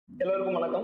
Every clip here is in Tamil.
எல்லோருக்கும் வணக்கம்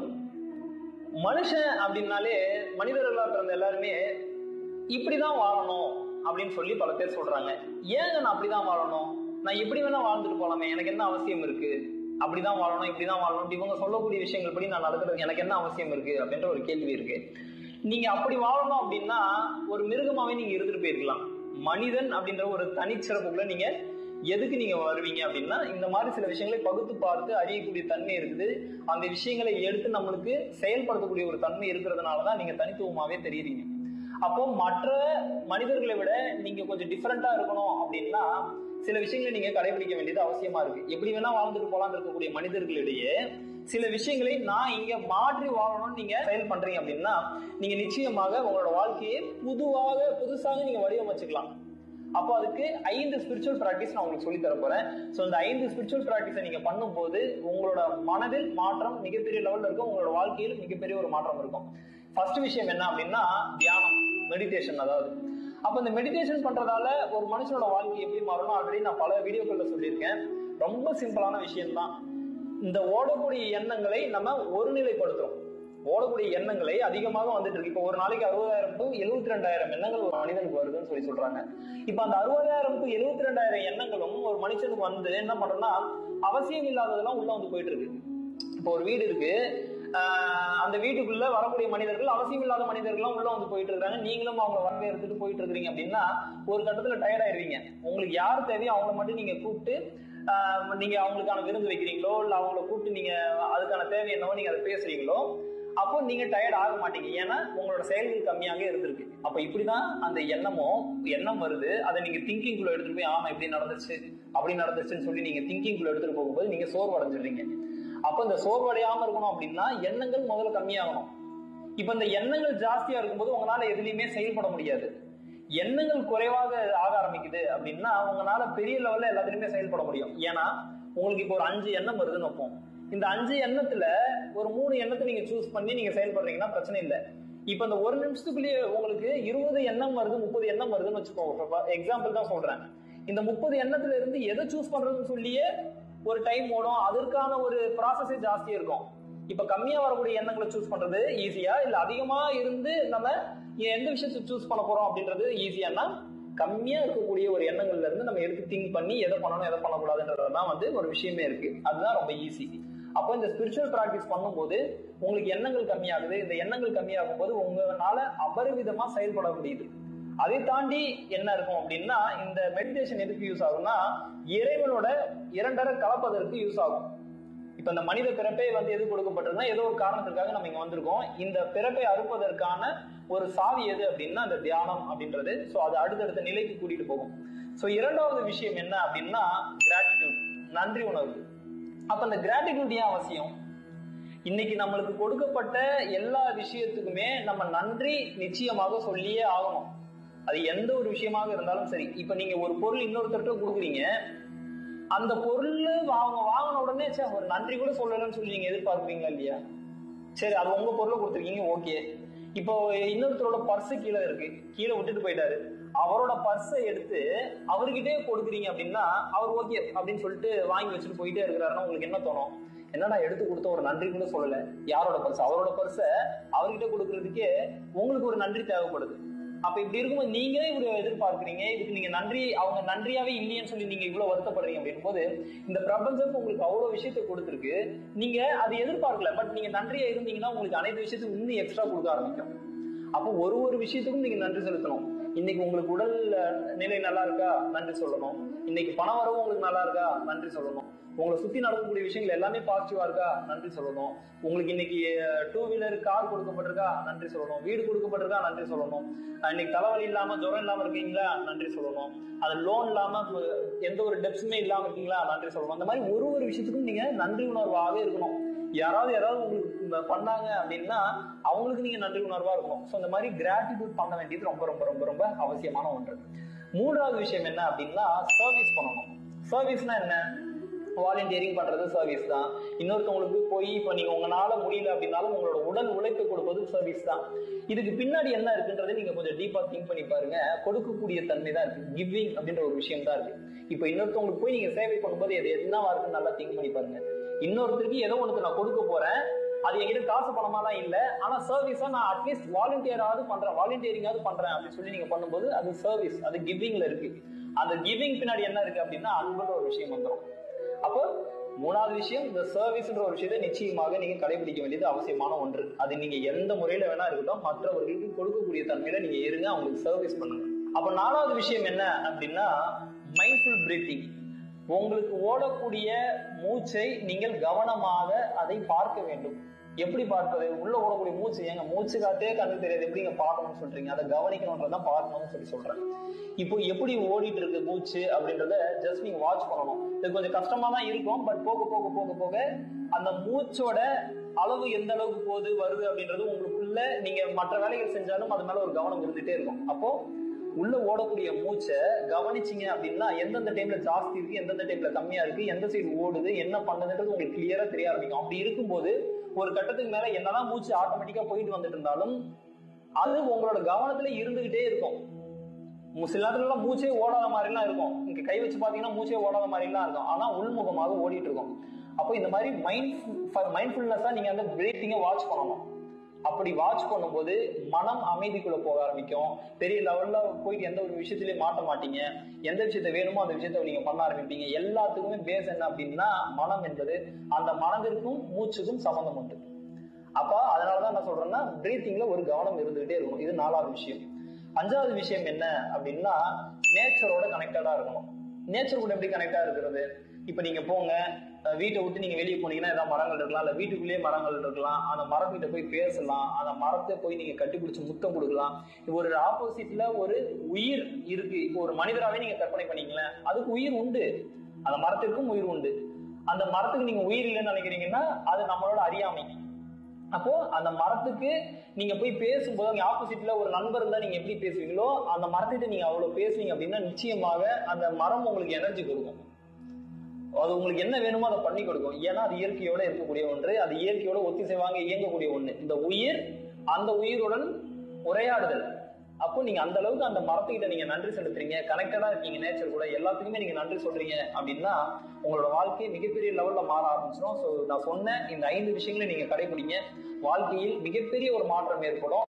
மனுஷன் அப்படின்னாலே மனிதர்களா பிறந்த எல்லாருமே இப்படிதான் வாழணும் அப்படின்னு சொல்லி பல பேர் சொல்றாங்க ஏங்க நான் அப்படிதான் வாழணும் நான் எப்படி வேணா வாழ்ந்துட்டு போலாமே எனக்கு என்ன அவசியம் இருக்கு அப்படிதான் வாழணும் இப்படிதான் வாழணும் இப்படி இவங்க சொல்லக்கூடிய விஷயங்கள் படி நான் நடக்கிறது எனக்கு என்ன அவசியம் இருக்கு அப்படின்ற ஒரு கேள்வி இருக்கு நீங்க அப்படி வாழணும் அப்படின்னா ஒரு மிருகமாவே நீங்க இருந்துட்டு போயிருக்கலாம் மனிதன் அப்படின்ற ஒரு தனிச்சிறப்புக்குள்ள நீங்க எதுக்கு நீங்க வருவீங்க அப்படின்னா இந்த மாதிரி சில விஷயங்களை பகுத்து பார்த்து அறியக்கூடிய தன்மை இருக்குது அந்த விஷயங்களை எடுத்து நம்மளுக்கு செயல்படுத்தக்கூடிய ஒரு தன்மை இருக்கிறதுனாலதான் நீங்க தனித்துவமாவே தெரியுறீங்க அப்போ மற்ற மனிதர்களை விட நீங்க கொஞ்சம் டிஃபரெண்டா இருக்கணும் அப்படின்னா சில விஷயங்களை நீங்க கடைபிடிக்க வேண்டியது அவசியமா இருக்கு எப்படி வேணா வாழ்ந்துட்டு போலாம் இருக்கக்கூடிய மனிதர்களிடையே சில விஷயங்களை நான் இங்க மாற்றி வாழணும்னு நீங்க செயல் பண்றீங்க அப்படின்னா நீங்க நிச்சயமாக உங்களோட வாழ்க்கையை புதுவாக புதுசாக நீங்க வடிவமைச்சுக்கலாம் அப்போ அதுக்கு ஐந்து ஸ்பிரிச்சுவல் பிராக்டிஸ் நான் உங்களுக்கு சொல்லி தர போறேன் ஸோ இந்த ஐந்து ஸ்பிரிச்சுவல் பிராக்டிஸை நீங்க பண்ணும்போது உங்களோட மனதில் மாற்றம் மிகப்பெரிய லெவல்ல இருக்கும் உங்களோட வாழ்க்கையில் மிகப்பெரிய ஒரு மாற்றம் இருக்கும் ஃபர்ஸ்ட் விஷயம் என்ன அப்படின்னா தியானம் மெடிடேஷன் அதாவது அப்ப இந்த மெடிடேஷன் பண்றதால ஒரு மனுஷனோட வாழ்க்கை எப்படி மாறணும் ஆல்ரெடி நான் பல வீடியோக்கள்ல சொல்லியிருக்கேன் ரொம்ப சிம்பிளான விஷயம் தான் இந்த ஓடக்கூடிய எண்ணங்களை நம்ம ஒருநிலைப்படுத்துறோம் ஓடக்கூடிய எண்ணங்களை அதிகமாக வந்துட்டு இருக்கு இப்போ ஒரு நாளைக்கு அறுபதாயிரம் டு எழுபத்தி ரெண்டாயிரம் எண்ணங்கள் ஒரு மனிதனுக்கு வருதுன்னு சொல்லி சொல்றாங்க இப்ப அந்த அறுபதாயிரம் டு எழுபத்தி ரெண்டாயிரம் எண்ணங்களும் ஒரு மனுஷனுக்கு வந்து என்ன பண்றோம்னா அவசியம் இல்லாததெல்லாம் உள்ள வந்து போயிட்டு இருக்கு இப்போ ஒரு வீடு இருக்கு ஆஹ் அந்த வீட்டுக்குள்ள வரக்கூடிய மனிதர்கள் அவசியம் இல்லாத மனிதர்கள்லாம் உள்ள வந்து போயிட்டு இருக்காங்க நீங்களும் அவங்க வரவேற்றுட்டு போயிட்டு இருக்கிறீங்க அப்படின்னா ஒரு கட்டத்துல டயர்ட் ஆயிருவீங்க உங்களுக்கு யார் தேவையோ அவங்கள மட்டும் நீங்க கூப்பிட்டு ஆஹ் நீங்க அவங்களுக்கான விருந்து வைக்கிறீங்களோ இல்ல அவங்கள கூப்பிட்டு நீங்க அதுக்கான தேவை என்னவோ நீங்க அதை பேசுறீங்களோ அப்போ நீங்க டயர்ட் ஆக மாட்டீங்க ஏன்னா உங்களோட செயல்கள் கம்மியாக இருந்திருக்கு அப்ப இப்படிதான் அந்த எண்ணமோ எண்ணம் வருது அதை நீங்க திங்கிங் குள்ள எடுத்துட்டு போய் ஆமா இப்படி நடந்துச்சு அப்படி நடந்துச்சுன்னு சொல்லி நீங்க திங்கிங் குள்ள எடுத்துட்டு போகும்போது நீங்க சோர்வடைஞ்சிடுறீங்க அப்ப இந்த சோர்வடையாம இருக்கணும் அப்படின்னா எண்ணங்கள் முதல்ல கம்மியாகணும் இப்ப இந்த எண்ணங்கள் ஜாஸ்தியா இருக்கும்போது உங்களால எதுலையுமே செயல்பட முடியாது எண்ணங்கள் குறைவாக ஆக ஆரம்பிக்குது அப்படின்னா உங்களால பெரிய லெவல்ல எல்லாத்துலயுமே செயல்பட முடியும் ஏன்னா உங்களுக்கு இப்போ ஒரு அஞ்சு எண்ணம் வருதுன்னு வைப்போம் இந்த அஞ்சு எண்ணத்துல ஒரு மூணு எண்ணத்தை நீங்க சூஸ் பண்ணி நீங்க செயல்படுறீங்கன்னா பிரச்சனை இல்லை இப்ப இந்த ஒரு நிமிஷத்துக்குள்ளேயே உங்களுக்கு இருபது எண்ணம் வருது முப்பது எண்ணம் வருதுன்னு வச்சுக்கோங்க எக்ஸாம்பிள் தான் சொல்றேன் இந்த முப்பது எண்ணத்துல இருந்து எதை சூஸ் பண்றதுன்னு சொல்லியே ஒரு டைம் ஓடும் அதற்கான ஒரு ப்ராசஸே ஜாஸ்தியா இருக்கும் இப்ப கம்மியா வரக்கூடிய எண்ணங்களை சூஸ் பண்றது ஈஸியா இல்ல அதிகமா இருந்து நம்ம எந்த விஷயத்தை சூஸ் பண்ண போறோம் அப்படின்றது ஈஸியானா கம்மியா இருக்கக்கூடிய ஒரு எண்ணங்கள்ல இருந்து நம்ம எடுத்து திங்க் பண்ணி எதை பண்ணணும் எதை பண்ணக்கூடாதுன்றதுதான் வந்து ஒரு விஷயமே இருக்கு அதுதான் ரொம்ப ஈஸி அப்போ இந்த ஸ்பிரிச்சுவல் ப்ராக்டிஸ் பண்ணும்போது உங்களுக்கு எண்ணங்கள் கம்மியாகுது இந்த எண்ணங்கள் கம்மியாகும் போது உங்களால அபரிவிதமா செயல்பட முடியுது அதை தாண்டி என்ன இருக்கும் அப்படின்னா இந்த மெடிடேஷன் எதுக்கு யூஸ் ஆகும்னா இறைவனோட இரண்டரை கலப்பதற்கு யூஸ் ஆகும் இப்ப இந்த மனித பிறப்பே வந்து எது கொடுக்கப்பட்டிருந்தா ஏதோ ஒரு காரணத்திற்காக நம்ம இங்க வந்திருக்கோம் இந்த பிறப்பை அறுப்பதற்கான ஒரு சாவி எது அப்படின்னா அந்த தியானம் அப்படின்றது சோ அது அடுத்தடுத்த நிலைக்கு கூட்டிட்டு போகும் சோ இரண்டாவது விஷயம் என்ன அப்படின்னா கிராட்டிடியூட் நன்றி உணர்வு அப்ப இந்த கிராட்டிடியூட் ஏன் அவசியம் இன்னைக்கு நம்மளுக்கு கொடுக்கப்பட்ட எல்லா விஷயத்துக்குமே நம்ம நன்றி நிச்சயமாக சொல்லியே ஆகணும் அது எந்த ஒரு விஷயமாக இருந்தாலும் சரி இப்ப நீங்க ஒரு பொருள் இன்னொருத்தர்கிட்ட கொடுக்குறீங்க அந்த பொருள் அவங்க வாங்கின உடனே சே ஒரு நன்றி கூட சொல்லலன்னு சொல்லி நீங்க எதிர்பார்க்குறீங்களா இல்லையா சரி அது உங்க பொருளை கொடுத்துருக்கீங்க ஓகே இப்போ இன்னொருத்தரோட பர்ஸ் கீழே இருக்கு கீழே விட்டுட்டு போயிட்டாரு அவரோட பர்ஸை எடுத்து அவர்கிட்டே கொடுக்குறீங்க அப்படின்னா அவர் ஓகே அப்படின்னு சொல்லிட்டு வாங்கி வச்சுட்டு போயிட்டே இருக்கிறாருன்னா உங்களுக்கு என்ன தோணும் என்னடா எடுத்து கொடுத்த ஒரு நன்றி கூட சொல்லல யாரோட பர்ஸ் அவரோட பர்ஸை அவர்கிட்ட கொடுக்கறதுக்கே உங்களுக்கு ஒரு நன்றி தேவைப்படுது அப்ப இப்படி இருக்கும்போது நீங்களே இப்படி எதிர்பார்க்கிறீங்க இதுக்கு நீங்க நன்றி அவங்க நன்றியாவே இல்லையேன்னு சொல்லி நீங்க இவ்வளவு வருத்தப்படுறீங்க அப்படின் போது இந்த பிரபஞ்சம் உங்களுக்கு அவ்வளவு விஷயத்தை கொடுத்துருக்கு நீங்க அதை எதிர்பார்க்கல பட் நீங்க நன்றியா இருந்தீங்கன்னா உங்களுக்கு அனைத்து விஷயத்துக்கும் இன்னும் எக்ஸ்ட்ரா கொடுக்க ஆரம்பிக்கும் அப்போ ஒரு ஒரு விஷயத்துக்கும் நீங்க நன்றி செலுத்தணும் இன்னைக்கு உங்களுக்கு உடல் நிலை நல்லா இருக்கா நன்றி சொல்லணும் இன்னைக்கு பணம் வரவும் உங்களுக்கு நல்லா இருக்கா நன்றி சொல்லணும் உங்களை சுத்தி நடக்கக்கூடிய விஷயங்கள் எல்லாமே பாசிட்டிவா இருக்கா நன்றி சொல்லணும் உங்களுக்கு இன்னைக்கு டூ வீலர் கார் கொடுக்கப்பட்டிருக்கா நன்றி சொல்லணும் வீடு கொடுக்கப்பட்டிருக்கா நன்றி சொல்லணும் இன்னைக்கு தலைவலி இல்லாம ஜுரம் இல்லாம இருக்கீங்களா நன்றி சொல்லணும் அது லோன் இல்லாம எந்த ஒரு டெப்ஸுமே இல்லாம இருக்கீங்களா நன்றி சொல்லணும் அந்த மாதிரி ஒரு ஒரு விஷயத்துக்கும் நீங்க நன்றி உணர்வாகவே இருக்கணும் யாராவது யாராவது உங்களுக்கு பண்ணாங்க அப்படின்னா அவங்களுக்கு நீங்க நன்றி உணர்வா இருக்கணும் ஸோ இந்த மாதிரி கிராட்டிடியூட் பண்ண வேண்டியது ரொம்ப ரொம்ப ரொம்ப ரொம்ப அவசியமான ஒன்று மூன்றாவது விஷயம் என்ன அப்படின்னா சர்வீஸ் பண்ணணும் சர்வீஸ்னா என்ன வாலண்டியரிங் பண்றது சர்வீஸ் தான் இன்னொருத்தவங்களுக்கு போய் இப்போ நீங்க உங்களால முடியல அப்படின்னாலும் உங்களோட உடல் உழைப்பு கொடுப்பது சர்வீஸ் தான் இதுக்கு பின்னாடி என்ன இருக்குன்றதை நீங்க கொஞ்சம் டீப்பா திங்க் பண்ணி பாருங்க கொடுக்கக்கூடிய தன்மை தான் இருக்கு கிவிங் அப்படின்ற ஒரு விஷயம் தான் இருக்கு இப்போ இன்னொருத்தவங்களுக்கு போய் நீங்க சேவை பண்ணும்போது அது என்னவா இருக்குன்னு நல்லா திங்க் பண்ணி பாருங்க இன்னொருத்தருக்கு ஏதோ ஒண்ணுக்கு நான் கொடுக்க போறேன் அது என்கிட்ட காசு பணமாலாம் இல்ல ஆனா சர்வீஸா நான் அட்லீஸ்ட் வாலண்டியராவது பண்றேன் வாலண்டியரிங்காவது பண்றேன் அப்படின்னு சொல்லி நீங்க பண்ணும்போது அது சர்வீஸ் அது கிவிங்ல இருக்கு அந்த கிவிங் பின்னாடி என்ன இருக்கு அப்படின்னா அன்புன்ற ஒரு விஷயம் வந்துடும் அப்போ மூணாவது விஷயம் இந்த சர்வீஸ்ன்ற ஒரு விஷயத்தை நிச்சயமாக நீங்க கடைபிடிக்க வேண்டியது அவசியமான ஒன்று அது நீங்க எந்த முறையில வேணா இருக்கட்டும் மற்றவர்களுக்கு கொடுக்கக்கூடிய தன்மையில நீங்க இருங்க அவங்களுக்கு சர்வீஸ் பண்ணுங்க அப்ப நாலாவது விஷயம் என்ன அப்படின்னா மைண்ட்ஃபுல் பிரீத்திங் உங்களுக்கு ஓடக்கூடிய மூச்சை நீங்கள் கவனமாக அதை பார்க்க வேண்டும் எப்படி பார்ப்பது உள்ள ஓடக்கூடிய மூச்சு ஏங்க மூச்சு காத்தே கண்ணு தெரியாது எப்படிங்க பார்க்கணும்னு சொல்றீங்க அதை கவனிக்கணும்ன்றதான் பார்க்கணும்னு சொல்லி சொல்றேன் இப்போ எப்படி ஓடிட்டு இருக்கு மூச்சு அப்படின்றத ஜஸ்ட் நீங்க வாட்ச் பண்ணணும் இது கொஞ்சம் கஷ்டமா தான் இருக்கும் பட் போக போக போக போக அந்த மூச்சோட அளவு எந்த அளவுக்கு போகுது வருது அப்படின்றது உங்களுக்குள்ள நீங்க மற்ற வேலைகள் செஞ்சாலும் அது மேல ஒரு கவனம் இருந்துட்டே இருக்கும் அப்போ உள்ள ஓடக்கூடிய மூச்சை கவனிச்சிங்க அப்படின்னா எந்தெந்த டைம்ல ஜாஸ்தி இருக்கு எந்தெந்த டைம்ல கம்மியா இருக்கு எந்த சைடு ஓடுது என்ன பண்ணுதுன்றது உங்களுக்கு கிளியரா தெரிய ஆரம்பிக்கும் அப்படி இருக்கும்போது ஒரு கட்டத்துக்கு மேல என்னதான் மூச்சு ஆட்டோமேட்டிக்கா போயிட்டு வந்துட்டு இருந்தாலும் அது உங்களோட கவனத்துல இருந்துகிட்டே இருக்கும் சில நேரத்துல மூச்சே ஓடாத மாதிரிலாம் இருக்கும் இங்க கை வச்சு பாத்தீங்கன்னா மூச்சே ஓடாத மாதிரிலாம் இருக்கும் ஆனா உள்முகமாக ஓடிட்டு இருக்கும் அப்போ இந்த மாதிரி மைண்ட் மைண்ட்ஃபுல்னஸா நீங்க அந்த பிரீத்திங்கை வாட்ச் பண்ணணும் அப்படி வாட்ச் பண்ணும்போது மனம் அமைதிக்குள்ள போக ஆரம்பிக்கும் பெரிய லெவல்ல போயிட்டு எந்த ஒரு விஷயத்திலயும் மாட்ட மாட்டீங்க எந்த விஷயத்த வேணுமோ அந்த விஷயத்த நீங்க பண்ண ஆரம்பிப்பீங்க எல்லாத்துக்குமே பேஸ் என்ன அப்படின்னா மனம் என்பது அந்த மனதிற்கும் மூச்சுக்கும் சம்பந்தம் உண்டு அப்ப அதனாலதான் என்ன சொல்றேன்னா பிரீத்திங்ல ஒரு கவனம் இருந்துகிட்டே இருக்கும் இது நாலாவது விஷயம் அஞ்சாவது விஷயம் என்ன அப்படின்னா நேச்சரோட கனெக்டடா இருக்கணும் நேச்சர் கூட எப்படி கனெக்டா இருக்கிறது இப்ப நீங்க போங்க வீட்டை விட்டு நீங்க வெளியே போனீங்கன்னா ஏதாவது மரங்கள் இருக்கலாம் இல்ல வீட்டுக்குள்ளேயே மரங்கள் இருக்கலாம் அந்த மரத்திட்ட போய் பேசலாம் அந்த மரத்தை போய் நீங்க கட்டிப்பிடிச்சு முத்தம் கொடுக்கலாம் ஒரு ஆப்போசிட்ல ஒரு உயிர் இருக்கு இப்போ ஒரு மனிதராவே நீங்க கற்பனை பண்ணிக்கலாம் அதுக்கு உயிர் உண்டு அந்த மரத்திற்கும் உயிர் உண்டு அந்த மரத்துக்கு நீங்க உயிர் இல்லைன்னு நினைக்கிறீங்கன்னா அது நம்மளோட அறியாமை அப்போ அந்த மரத்துக்கு நீங்க போய் பேசும்போது அங்க ஆப்போசிட்ல ஒரு நண்பர் இருந்தா நீங்க எப்படி பேசுவீங்களோ அந்த மரத்திட்ட நீங்க அவ்வளவு பேசுவீங்க அப்படின்னா நிச்சயமாக அந்த மரம் உங்களுக்கு எனர்ஜி கொடுக்கும் அது உங்களுக்கு என்ன வேணுமோ அதை பண்ணி கொடுக்கும் ஏன்னா அது இயற்கையோட இருக்கக்கூடிய ஒன்று அது இயற்கையோட ஒத்திசைவாங்க இயங்கக்கூடிய ஒண்ணு இந்த உயிர் அந்த உயிருடன் உரையாடுதல் அப்போ நீங்க அந்த அளவுக்கு அந்த மரத்துக்கிட்ட நீங்க நன்றி செலுத்துறீங்க கனெக்டடா இருக்கீங்க நேச்சர் கூட எல்லாத்துக்குமே நீங்க நன்றி சொல்றீங்க அப்படின்னா உங்களோட வாழ்க்கை மிகப்பெரிய லெவல்ல மாற ஆரம்பிச்சிடும் ஸோ நான் சொன்ன இந்த ஐந்து விஷயங்களை நீங்க கடைபிடிங்க வாழ்க்கையில் மிகப்பெரிய ஒரு மாற்றம் ஏற்படும்